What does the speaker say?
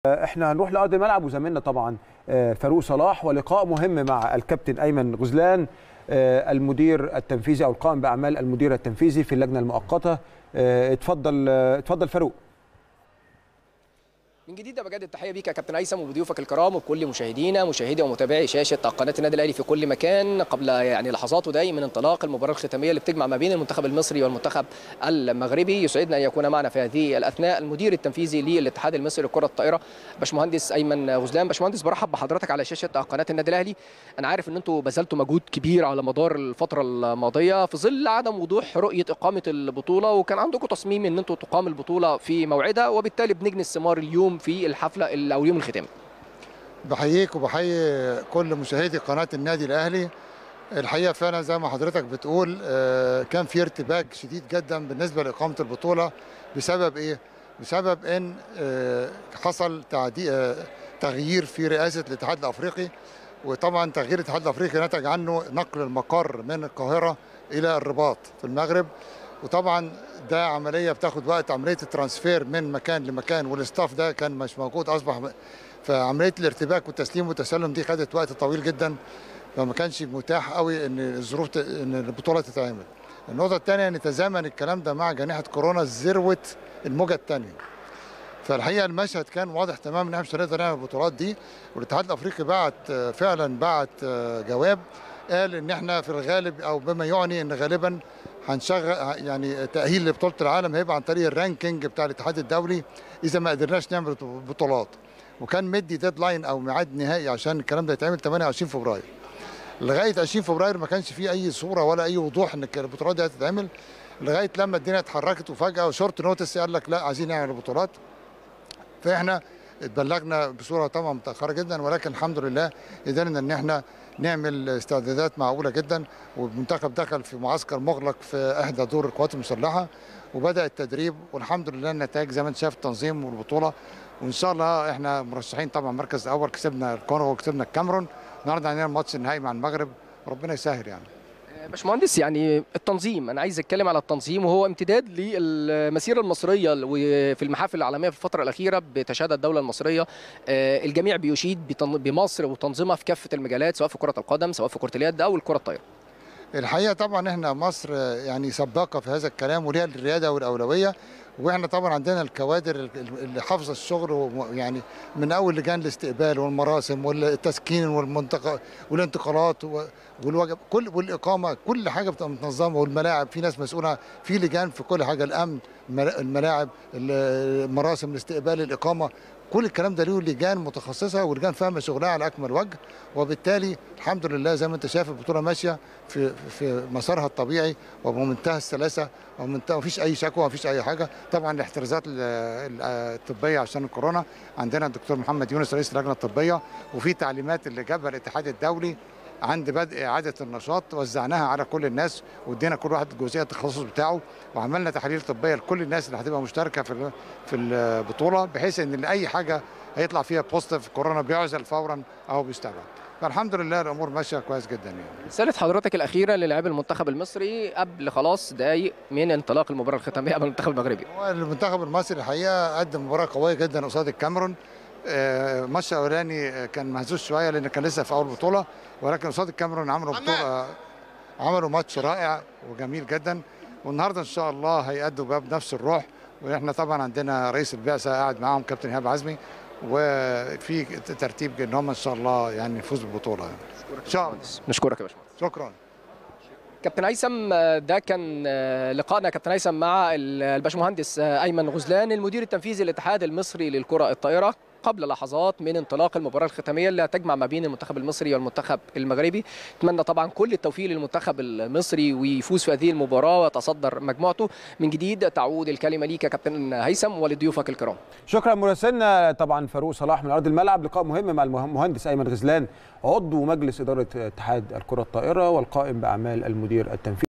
احنا هنروح لارض الملعب وزميلنا طبعا فاروق صلاح ولقاء مهم مع الكابتن ايمن غزلان المدير التنفيذي او القائم باعمال المدير التنفيذي في اللجنه المؤقته اتفضل اتفضل فاروق من جديد بجدد التحيه بيك يا كابتن هيثم وبضيوفك الكرام وبكل مشاهدينا مشاهدي ومتابعي شاشه قناه النادي الاهلي في كل مكان قبل يعني لحظات ودقائق من انطلاق المباراه الختاميه اللي بتجمع ما بين المنتخب المصري والمنتخب المغربي يسعدنا ان يكون معنا في هذه الاثناء المدير التنفيذي للاتحاد المصري لكره الطائره باشمهندس ايمن غزلان باشمهندس برحب بحضرتك على شاشه قناه النادي الاهلي انا عارف ان انتم بذلتوا مجهود كبير على مدار الفتره الماضيه في ظل عدم وضوح رؤيه اقامه البطوله وكان عندكم تصميم ان انتم تقام البطوله في موعدها وبالتالي بنجني الثمار اليوم في الحفله او اليوم الختامي بحييك وبحيي كل مشاهدي قناه النادي الاهلي الحقيقه فعلا زي ما حضرتك بتقول كان في ارتباك شديد جدا بالنسبه لاقامه البطوله بسبب ايه بسبب ان حصل تغيير في رئاسه الاتحاد الافريقي وطبعا تغيير الاتحاد الافريقي نتج عنه نقل المقر من القاهره الى الرباط في المغرب وطبعا ده عمليه بتاخد وقت عمليه الترانسفير من مكان لمكان والاستاف ده كان مش موجود اصبح فعمليه الارتباك والتسليم والتسلم دي خدت وقت طويل جدا فما كانش متاح قوي ان الظروف ت... ان البطوله تتعمل. النقطه الثانيه ان تزامن الكلام ده مع جائحه كورونا ذروه الموجه الثانيه. فالحقيقه المشهد كان واضح تماما ان احنا مش هنقدر نعمل البطولات دي والاتحاد الافريقي بعت فعلا بعت جواب قال ان احنا في الغالب او بما يعني ان غالبا هنشغل يعني تاهيل لبطوله العالم هيبقى عن طريق الرانكينج بتاع الاتحاد الدولي اذا ما قدرناش نعمل بطولات وكان مدي ديدلاين او ميعاد نهائي عشان الكلام ده يتعمل 28 فبراير لغايه 20 فبراير ما كانش فيه اي صوره ولا اي وضوح ان البطولات دي هتتعمل لغايه لما الدنيا اتحركت وفجاه شورت نوتس قال لك لا عايزين نعمل بطولات فاحنا اتبلغنا بصوره طبعا متاخره جدا ولكن الحمد لله قدرنا ان احنا نعمل استعدادات معقوله جدا والمنتخب دخل في معسكر مغلق في احدى دور القوات المسلحه وبدا التدريب والحمد لله النتائج زي ما انت شايف التنظيم والبطوله وان شاء الله احنا مرشحين طبعا مركز اول كسبنا الكونغو وكسبنا الكاميرون النهارده عندنا الماتش النهائي مع المغرب ربنا يسهل يعني باشمهندس يعني التنظيم انا عايز اتكلم على التنظيم وهو امتداد للمسيره المصريه في المحافل العالميه في الفتره الاخيره بتشهدها الدوله المصريه الجميع بيشيد بمصر وتنظيمها في كافه المجالات سواء في كره القدم سواء في كره اليد او الكره الطايره الحقيقه طبعا احنا مصر يعني سباقه في هذا الكلام وليها الرياده والاولويه واحنا طبعا عندنا الكوادر اللي حافظه الشغل يعني من اول لجان الاستقبال والمراسم والتسكين والمنطقه والانتقالات والوجب كل والاقامه كل حاجه بتبقى متنظمه والملاعب في ناس مسؤوله في لجان في كل حاجه الامن الملاعب مراسم الاستقبال الاقامه كل الكلام ده له لجان متخصصه ولجان فاهمه شغلها على اكمل وجه وبالتالي الحمد لله زي ما انت شايف البطوله ماشيه في في مسارها الطبيعي وبمنتهى السلاسه ومنتهى مفيش اي شكوى مفيش اي حاجه طبعا الاحترازات الطبيه عشان الكورونا عندنا الدكتور محمد يونس رئيس اللجنه الطبيه وفي تعليمات اللي جابها الاتحاد الدولي عند بدء اعاده النشاط وزعناها على كل الناس وادينا كل واحد جزئيه التخصص بتاعه وعملنا تحاليل طبيه لكل الناس اللي هتبقى مشتركه في في البطوله بحيث ان اي حاجه هيطلع فيها بوزيتيف كورونا بيعزل فورا او بيستبعد فالحمد لله الامور ماشيه كويس جدا يعني رساله حضرتك الاخيره للاعبي المنتخب المصري قبل خلاص دقايق من انطلاق المباراه الختاميه امام المنتخب المغربي هو المنتخب المصري الحقيقه قدم مباراه قويه جدا قصاد الكاميرون الماتش الاولاني كان مهزوز شويه لان كان لسه في اول بطوله ولكن قصاد الكاميرون عملوا بطوله عملوا ماتش رائع وجميل جدا والنهارده ان شاء الله هيأدوا بقى بنفس الروح واحنا طبعا عندنا رئيس البعثه قاعد معاهم كابتن ايهاب عزمي وفي ترتيب ان هم ان شاء الله يعني نفوز بالبطوله يعني. ان شاء الله نشكرك يا باشمهندس شكرا كابتن هيثم ده كان لقائنا كابتن هيثم مع الباشمهندس ايمن غزلان المدير التنفيذي للاتحاد المصري للكره الطائره قبل لحظات من انطلاق المباراه الختاميه اللي هتجمع ما بين المنتخب المصري والمنتخب المغربي اتمنى طبعا كل التوفيق للمنتخب المصري ويفوز في هذه المباراه ويتصدر مجموعته من جديد تعود الكلمه ليك يا كابتن هيثم ولضيوفك الكرام شكرا مراسلنا طبعا فاروق صلاح من ارض الملعب لقاء مهم مع المهندس ايمن غزلان عضو مجلس اداره اتحاد الكره الطائره والقائم باعمال المدير التنفيذي